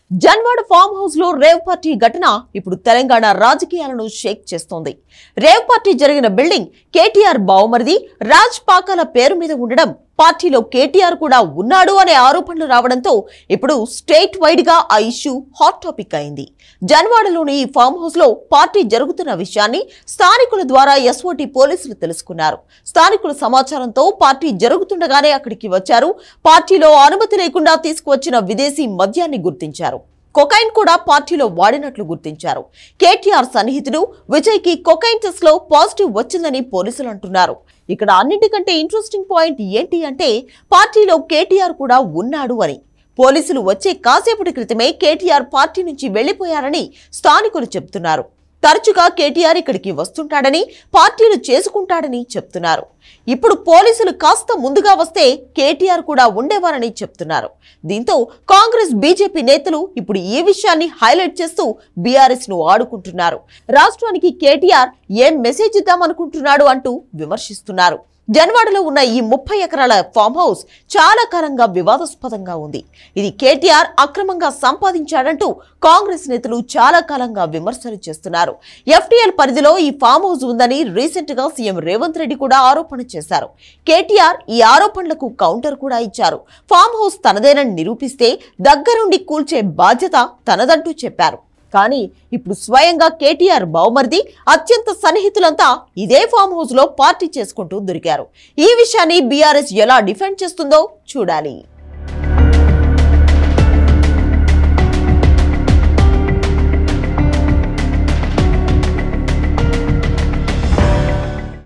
Janwada farm house లో rave party ఘటన ఇప్పుడు తెలంగాణ రాజకీయాలను షేక్ చేస్తోంది రేవ్ పార్టీ జరిగిన బిల్డింగ్ కేటీఆర్ బావమరిది రాజ్ పాకాల పేరు మీద ఉండడం పార్టీలో కేటీఆర్ కూడా ఉన్నాడు అనే ఆరోపణలు రావడంతో ఇప్పుడు స్టేట్ వైడ్ గా ఆ ఇష్యూ హాట్ టాపిక్ అయింది జన్వాడలోని ఈ ఫామ్ హౌస్ లో పార్టీ జరుగుతున్న విషయాన్ని స్థానికుల ద్వారా ఎస్ఓటి పోలీసులు తెలుసుకున్నారు స్థానికుల సమాచారంతో పార్టీ జరుగుతుండగానే అక్కడికి వచ్చారు పార్టీలో అనుమతి లేకుండా తీసుకువచ్చిన విదేశీ మద్యాన్ని గుర్తించారు కొకైన్ కూడా పార్టీలో వాడినట్లు గుర్తించారు కేటీఆర్ సన్నిహితుడు విజయ్ కి కొకైన్ టెస్ట్ లో పాజిటివ్ వచ్చిందని పోలీసులు అంటున్నారు ఇక్కడ అన్నిటికంటే ఇంట్రెస్టింగ్ పాయింట్ ఏంటి అంటే పార్టీలో కేటీఆర్ కూడా ఉన్నాడు అని పోలీసులు వచ్చే కాసేపటి క్రితమే కేటీఆర్ పార్టీ నుంచి వెళ్లిపోయారని స్థానికులు చెబుతున్నారు తరచుగా కేటీఆర్ ఇక్కడికి వస్తుంటాడని పార్టీలు చేసుకుంటాడని చెప్తున్నారు ఇప్పుడు పోలీసులు కాస్త ముందుగా వస్తే కేటీఆర్ కూడా ఉండేవారని చెప్తున్నారు దీంతో కాంగ్రెస్ బీజేపీ నేతలు ఇప్పుడు ఈ విషయాన్ని హైలైట్ చేస్తూ బీఆర్ఎస్ ను ఆడుకుంటున్నారు రాష్ట్రానికి కేటీఆర్ ఏం మెసేజ్ ఇద్దామనుకుంటున్నాడు అంటూ విమర్శిస్తున్నారు జన్వాడలో ఉన్న ఈ ముప్పై ఎకరాల ఫామ్ హౌస్ చాలా కాలంగా వివాదాస్పదంగా ఉంది ఇది కేటీఆర్ అక్రమంగా సంపాదించాడంటూ కాంగ్రెస్ నేతలు చాలా కాలంగా విమర్శలు చేస్తున్నారు ఎఫ్టీఎల్ పరిధిలో ఈ ఫామ్ హౌస్ ఉందని రీసెంట్ గా సీఎం రేవంత్ రెడ్డి కూడా ఆరోపణ చేశారు కేటీఆర్ ఈ ఆరోపణలకు కౌంటర్ కూడా ఇచ్చారు ఫామ్ హౌస్ తనదేనని నిరూపిస్తే దగ్గరుండి కూల్చే బాధ్యత తనదంటూ చెప్పారు కానీ ఇప్పుడు స్వయంగా కేటీఆర్ బహుమర్ది అత్యంత సన్నిహితులంతా ఇదే ఫామ్ హౌస్ లో పార్టీ చేసుకుంటూ దొరికారు ఈ విషయాన్ని బీఆర్ఎస్ ఎలా డిఫెండ్ చేస్తుందో చూడాలి